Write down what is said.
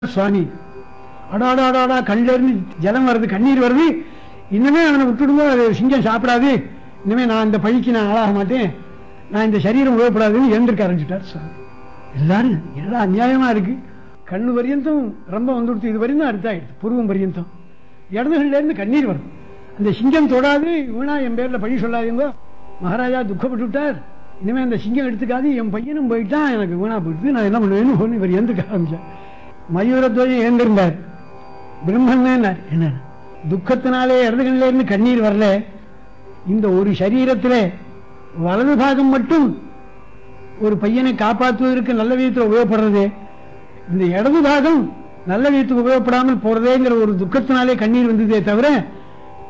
சுவாமி அடாடா அடாடா கண்ணில இருந்து ஜலம் வருது கண்ணீர் வருது இன்னுமே அவனை விட்டுடுங்க அது சிங்கம் சாப்பிடாது இனிமே நான் இந்த பழிக்கு நான் ஆளாக மாட்டேன் நான் இந்த சரீரம் உபயோகப்படாதுன்னு எழுந்திருக்க ஆரம்பிச்சுட்டார் சுவாமி எல்லாரும் எல்லாம் அநியாயமா இருக்கு கண்ணு பரியந்தம் ரொம்ப வந்துடுத்து இது வரையும் தான் அர்த்தாயிடுது பூர்வம் பரியந்தம் இடதுகள்ல இருந்து கண்ணீர் வரும் அந்த சிங்கம் தொடாது வீணா என் பேர்ல பழி சொல்லாதீங்க மகாராஜா துக்கப்பட்டு விட்டார் இனிமே அந்த சிங்கம் எடுத்துக்காது என் பையனும் போயிட்டான் எனக்கு வீணா போயிடுது நான் என்ன பண்ணுவேன்னு சொல்லி இவர் எந்திருக்க ஆரம்பிச்சார் மயூரத்வஜம் ஏந்திருந்தார் பிரம்மன் என்ன துக்கத்தினாலே இடதுகளில இருந்து கண்ணீர் வரல இந்த ஒரு சரீரத்துல வலது பாகம் மட்டும் ஒரு பையனை காப்பாற்றுவதற்கு நல்ல விதத்தில் உபயோகப்படுறது இந்த இடது பாகம் நல்ல விதத்துக்கு உபயோகப்படாமல் போறதேங்கிற ஒரு துக்கத்தினாலே கண்ணீர் வந்ததே தவிர